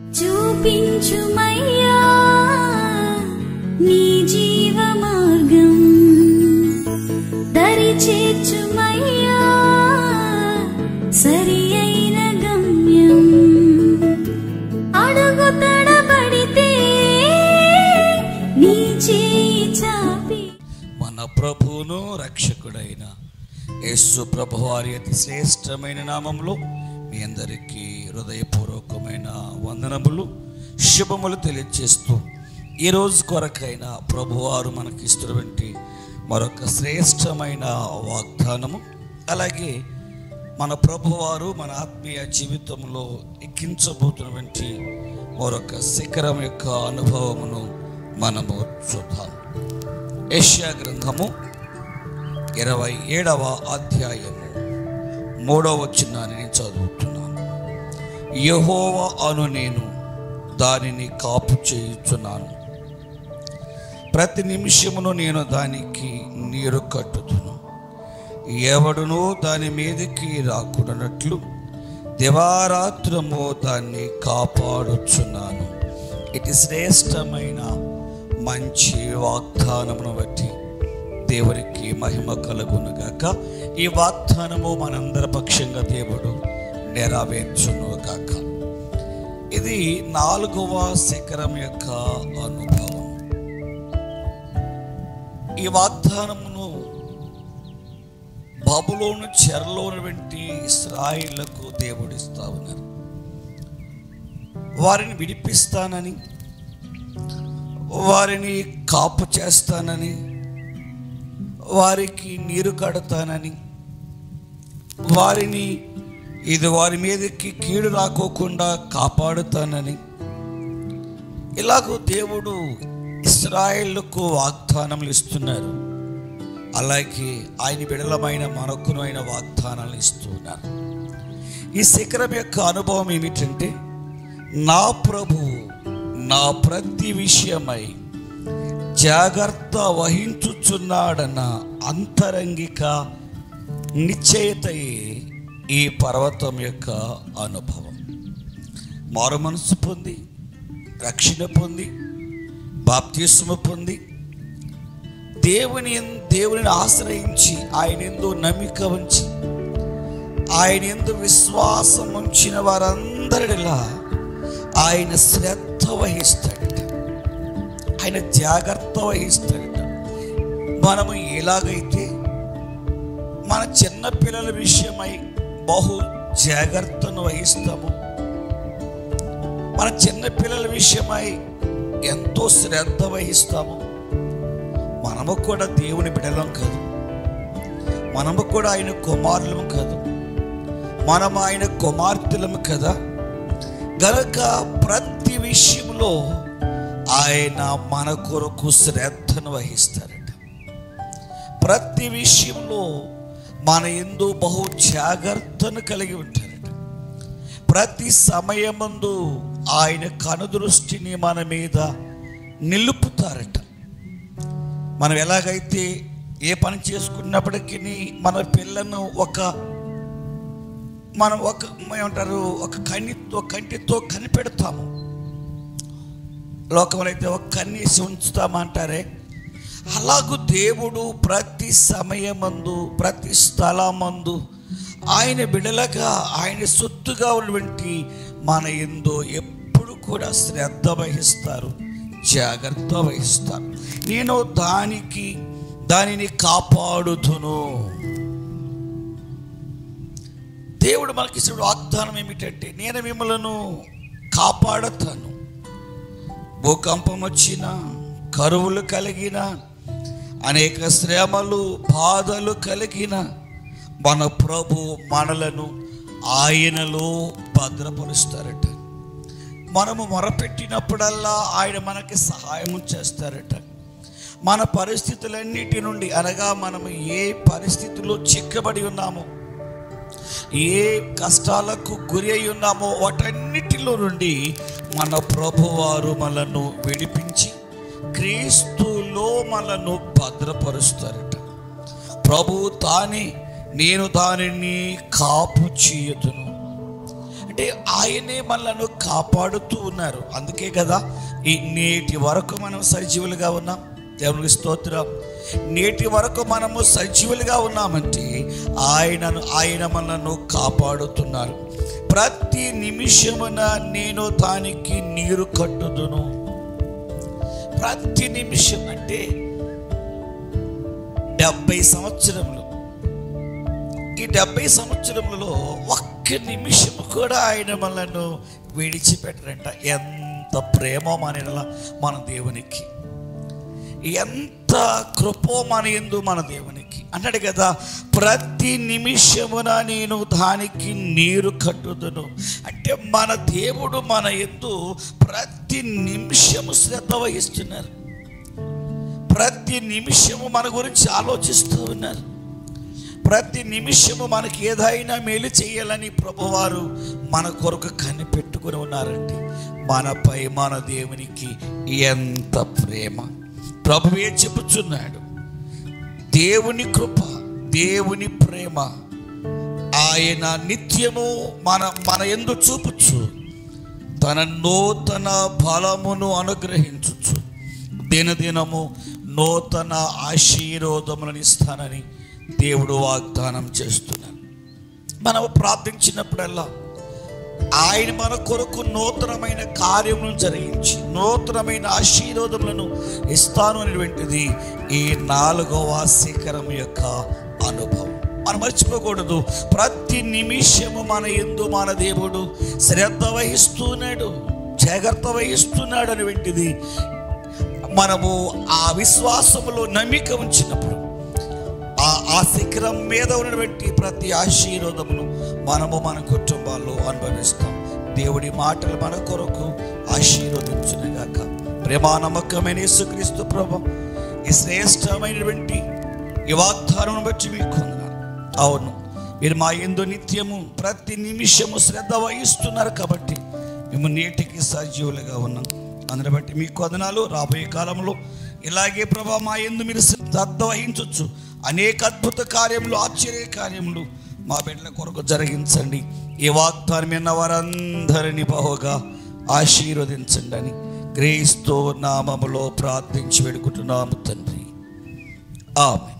చూపించుమయ్యా నీ జీవ మార్గం దరి చేర్చుమయ్యా సరి అయిన గమ్యం అడుగు తడబడితే నీ చేయి చాపి మన ప్రభువును రక్షకుడైన యేసు ప్రభు వారి అతి శ్రేష్టమైన నామంలో మీ అందరికీ హృదయపూర్వకమైన వందనములు శుభములు తెలియజేస్తూ ఈ రోజు కొరకైన ప్రభువారు మనకి ఇస్తున్నటువంటి మరొక శ్రేష్టమైన వాగ్దానము అలాగే మన ప్రభువారు మన ఆత్మీయ జీవితంలో ఎక్కించబోతున్నటువంటి మరొక శిఖరం యొక్క అనుభవమును మనము చూద్దాం ఏషియా గ్రంథము ఇరవై ఏడవ అధ్యాయము మూడవ వచనాన్ని నేను చదువుతున్నాను యహోవ అను నేను దానిని కాపు చేయుచున్నాను ప్రతి నిమిషమును నేను దానికి నీరు కట్టుతును ఎవడునూ దాని మీదకి రాకూడనట్లు దివారాత్రము దాన్ని కాపాడుచున్నాను ఇటు శ్రేష్టమైన మంచి వాగ్దానమును బట్టి దేవునికి మహిమ కలుగునుగాక ఈ వాగ్దానము మనందరి పక్షంగా దేవుడు నెరవేర్చును గాక ఇది నాలుగవ శిఖరం యొక్క అనుభవం ఈ వాగ్దానమును బబులోను చెరలోని వంటి ఇస్రాయిళ్లకు దేవుడిస్తా ఉన్నారు వారిని విడిపిస్తానని వారిని కాపు చేస్తానని వారికి నీరు కడతానని వారిని ఇది వారి మీదకి కీడు రాకోకుండా కాపాడుతానని ఇలాగూ దేవుడు ఇస్రాయేళ్లకు వాగ్దానములు ఇస్తున్నారు అలాగే ఆయన బిడలమైన మనకును అయిన వాగ్దానాలు ఇస్తున్నారు ఈ శిఖరం యొక్క అనుభవం ఏమిటంటే నా ప్రభు నా ప్రతి విషయమై జాగ్రత్త వహించుచున్నాడన్న అంతరంగిక నిశ్చయతయే ఈ పర్వతం యొక్క అనుభవం మారు మనసు పొంది రక్షణ పొంది బాప్తిస్మ పొంది దేవుని దేవుని ఆశ్రయించి ఆయన ఎందు నమ్మిక ఉంచి ఆయన ఎందు విశ్వాసం ఉంచిన వారందరిలా ఆయన శ్రద్ధ వహిస్తాడట ఆయన జాగ్రత్త వహిస్తాడట మనము ఎలాగైతే మన చిన్న పిల్లల విషయమై బహు జాగ్రత్తను వహిస్తాము మన చిన్న పిల్లల విషయమై ఎంతో శ్రద్ధ వహిస్తాము మనము కూడా దేవుని బిడలం కాదు మనము కూడా ఆయన కుమారులము కాదు మనం ఆయన కుమార్తెలము కదా గనక ప్రతి విషయంలో ఆయన మన కొరకు శ్రద్ధను వహిస్తారట ప్రతి విషయంలో మన ఎందు బహు జాగ్రత్తను కలిగి ఉంటారట ప్రతి సమయమందు ఆయన కనుదృష్టిని మన మీద నిలుపుతారట మనం ఎలాగైతే ఏ పని చేసుకున్నప్పటికీ మన పిల్లను ఒక మనం ఒక ఏమంటారు ఒక కన్నితో కంటితో కనిపెడతాము లోకంలో అయితే ఒక కన్నేసి ఉంచుతామంటారే అలాగూ దేవుడు ప్రతి సమయమందు ప్రతి స్థలమందు ఆయన బిడలగా ఆయన సొత్తుగా ఉన్నటువంటి మన ఎందు ఎప్పుడు కూడా శ్రద్ధ వహిస్తారు జాగ్రత్త వహిస్తారు నేను దానికి దానిని కాపాడుతును దేవుడు మనకి ఇచ్చిన వాగ్దానం ఏమిటంటే నేను మిమ్మలను కాపాడతాను భూకంపం వచ్చిన కరువులు కలిగిన అనేక శ్రమలు బాధలు కలిగిన మన ప్రభు మనలను ఆయనలో భద్రపరుస్తారట మనము మొరపెట్టినప్పుడల్లా ఆయన మనకి సహాయం చేస్తారట మన పరిస్థితులన్నిటి నుండి అనగా మనము ఏ పరిస్థితిలో చిక్కబడి ఉన్నామో ఏ కష్టాలకు గురి అయి ఉన్నామో వాటన్నిటిలో నుండి మన ప్రభువారు మనను విడిపించి క్రీస్తులో మనను భద్రపరుస్తారట ప్రభు తానే నేను దానిని కాపు చేయదును అంటే ఆయనే మనలను కాపాడుతూ ఉన్నారు అందుకే కదా ఈ నేటి వరకు మనం సజీవులుగా ఉన్నాం దేవునికి స్తోత్రం నేటి వరకు మనము సజీవులుగా ఉన్నామంటే ఆయనను ఆయన మనను కాపాడుతున్నారు ప్రతి నిమిషమున నేను దానికి నీరు కట్టుదును ప్రతి నిమిషం అంటే డెబ్బై సంవత్సరములు ఈ డెబ్బై సంవత్సరములలో ఒక్క నిమిషం కూడా ఆయన మనను విడిచిపెట్టరంట ఎంత ప్రేమో మన మన దేవునికి ఎంత కృపో మన ఎందు మన దేవునికి అన్నాడు కదా ప్రతి నిమిషమున నేను దానికి నీరు కట్టుదును అంటే మన దేవుడు మన ఎందు ప్రతి నిమిషము శ్రద్ధ వహిస్తున్నారు ప్రతి నిమిషము మన గురించి ఆలోచిస్తూ ఉన్నారు ప్రతి నిమిషము మనకి ఏదైనా మేలు చేయాలని ప్రభువారు మన కొరకు కనిపెట్టుకుని ఉన్నారండి మనపై మన దేవునికి ఎంత ప్రేమ ప్రభువే చెప్పుచున్నాడు దేవుని కృప దేవుని ప్రేమ ఆయన నిత్యము మన మన ఎందు చూపుచు తన నూతన బలమును అనుగ్రహించుచు దినదినము నూతన ఆశీర్వాదములను ఇస్తానని దేవుడు వాగ్దానం చేస్తున్నాడు మనం ప్రార్థించినప్పుడల్లా ఆయన మన కొరకు నూతనమైన కార్యములను జరిగించి నూతనమైన ఆశీర్వాదములను ఇస్తాను అనేటువంటిది ఈ నాలుగవ శిఖరం యొక్క అనుభవం మనం మర్చిపోకూడదు ప్రతి నిమిషము మన ఎందు మన దేవుడు శ్రద్ధ వహిస్తున్నాడు జాగ్రత్త వహిస్తున్నాడు అనేటువంటిది మనము ఆ విశ్వాసములో నమ్మిక ఉంచినప్పుడు ఆ ఆ శిఖరం మీద ఉన్నటువంటి ప్రతి ఆశీర్వాదమును మనము మన కుటుంబాల్లో అనుభవిస్తాం దేవుడి మాటలు మన కొరకు ఆశీర్వదించునుగాక ప్రేమా నమ్మకమైన యేసుక్రీస్తు ప్రభు ఈ శ్రేష్టమైనటువంటి ఈ వాగ్దానం బట్టి మీకు వందనాలు. అవును మీరు మా ఎందు నిత్యము ప్రతి నిమిషము శ్రద్ధ వహిస్తున్నారు కాబట్టి మేము నేటికి సజీవులుగా ఉన్నాం అందుని బట్టి మీకు వదనాలు రాబోయే కాలంలో ఇలాగే ప్రభా మా ఎందు మీరు శ్రద్ధ వహించవచ్చు అనేక అద్భుత కార్యములు ఆశ్చర్య కార్యములు మా బిడ్డల కొరకు జరిగించండి ఈ వాగ్దానం విన్న వారందరినీ బహుగా ఆశీర్వదించండి అని క్రీస్తు నామములో ప్రార్థించి వేడుకుంటున్నాము తండ్రి ఆమె